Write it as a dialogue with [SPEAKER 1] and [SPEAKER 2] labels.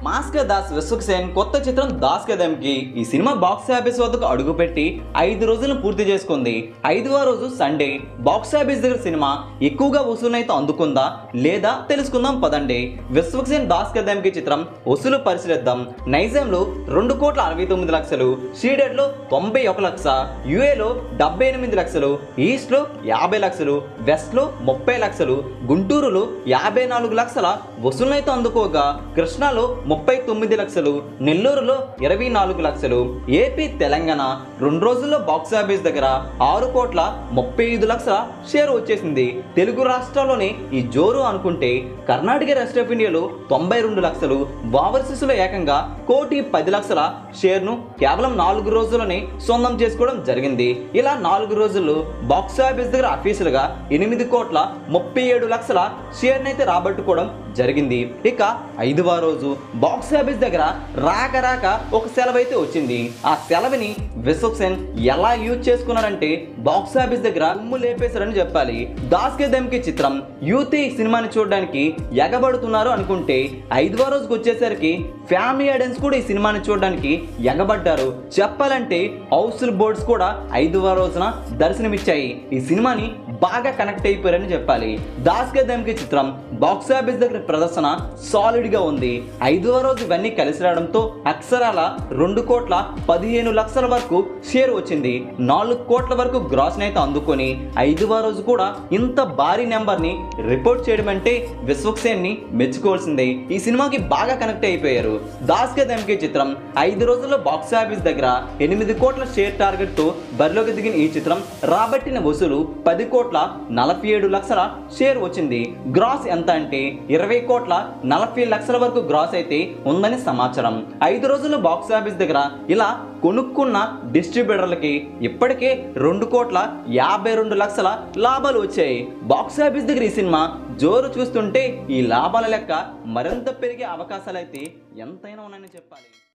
[SPEAKER 1] mask Das Vishwak Sen కొత్త చిత్రం దాస్ కదమ్కి ఈ సినిమా బాక్స్ ఆఫీస్ వద్దకు అడుగుపెట్టి ఐదు రోజులను పూర్తి చేసుకుంది ఐదవ రోజు సండే బాక్స్ ఆఫీస్ దగ్గర సినిమా ఎక్కువగా వసూలైతే అందుకుందా లేదా తెలుసుకుందాం పదండి విశ్వక్ సేన్ దాస్ కదమ్కి చిత్రం వసూలు పరిశీలిద్దాం నైజాంలో రెండు కోట్ల అరవై తొమ్మిది లక్షలు షీడెడ్లో తొంభై ఒక లక్ష యుఏలో డెబ్బై ఎనిమిది లక్షలు ఈస్ట్లో యాభై లక్షలు వెస్ట్లో ముప్పై లక్షలు గుంటూరులో యాభై నాలుగు లక్షల వసూలైతే అందుకోగా కృష్ణాలో ముప్పై తొమ్మిది లక్షలు నెల్లూరులో ఇరవై నాలుగు లక్షలు ఏపీ తెలంగాణ రెండు రోజుల్లో బాక్స్ ఆఫీస్ దగ్గర ఆరు కోట్ల ముప్పై ఐదు లక్షల షేర్ వచ్చేసింది తెలుగు రాష్ట్రాల్లోనే ఈ జోరు అనుకుంటే కర్ణాటక రెస్ట్ ఆఫ్ ఇండియాలో తొంభై రెండు లక్షలు ఓవర్సీస్లో ఏకంగా కోటి పది లక్షల షేర్ను కేవలం నాలుగు రోజుల్లోనే సొంతం చేసుకోవడం జరిగింది ఇలా నాలుగు రోజుల్లో బాక్స్ ఆఫీస్ దగ్గర అఫీషియల్గా ఎనిమిది కోట్ల ముప్పై ఏడు లక్షల షేర్ని అయితే రాబట్టుకోవడం జరిగింది ఇక ఐదవ రోజు బాక్స్ ఆఫీస్ దగ్గర రాక రాక ఒక సెలవు అయితే వచ్చింది ఆ సెలవుని విశ్వక్ సేన్ ఎలా యూజ్ చేసుకున్నారంటే బాక్స్ ఆఫీస్ దగ్గర ఉమ్ము లేపేశారని చెప్పాలి దాస్కే దమ్కి చిత్రం యూత్ ఈ సినిమాని చూడడానికి ఎగబడుతున్నారు అనుకుంటే ఐదవ రోజుకి వచ్చేసరికి ఫ్యామిలీ ఆడియన్స్ కూడా ఈ సినిమాని చూడడానికి ఎగబడ్డారు చెప్పాలంటే హౌస్ఫుల్ బోర్డ్స్ కూడా ఐదవ రోజున దర్శనమిచ్చాయి ఈ సినిమాని బాగా కనెక్ట్ అయిపోయారని చెప్పాలి దాస్కే దమ్కి చిత్రం బాక్స్ ఆఫీస్ దగ్గర ప్రదర్శన సాలిడ్ గా ఉంది ఐదవ రోజు ఇవన్నీ కలిసి రావడంతో అక్షరాల రెండు కోట్ల పదిహేను లక్షల వరకు షేర్ వచ్చింది నాలుగు కోట్ల వరకు గ్రాస్ అయితే అందుకొని ఐదవ రోజు కూడా ఇంత భారీ నెంబర్ ని రిపోర్ట్ చేయడం అంటే విశ్వక్సేన్ ని మెచ్చుకోవాల్సిందే ఈ సినిమాకి బాగా కనెక్ట్ అయిపోయారు దాస్కే దమ్కి చిత్రం ఐదు రోజుల్లో బాక్స్ ఆఫీస్ దగ్గర ఎనిమిది కోట్ల షేర్ టార్గెట్ తో బరిలోకి దిగిన ఈ చిత్రం రాబట్టిన వసూలు పది కోట్ల నలభై ఏడు లక్షల షేర్ వచ్చింది గ్రాస్ ఎంత అంటే ఇరవై కోట్ల నలభై లక్షల వరకు గ్రాస్ అయితే ఉందని సమాచారం ఐదు రోజుల్లో బాక్స్ ఆఫీస్ దగ్గర ఇలా కొనుక్కున్న డిస్ట్రిబ్యూటర్లకి ఇప్పటికే రెండు కోట్ల యాభై రెండు లక్షల లాభాలు వచ్చాయి బాక్స్ ఆఫీస్ దగ్గర ఈ సినిమా జోరు చూస్తుంటే ఈ లాభాల లెక్క మరింత పెరిగే అవకాశాలు అయితే ఎంతైనా ఉన్నాయని చెప్పాలి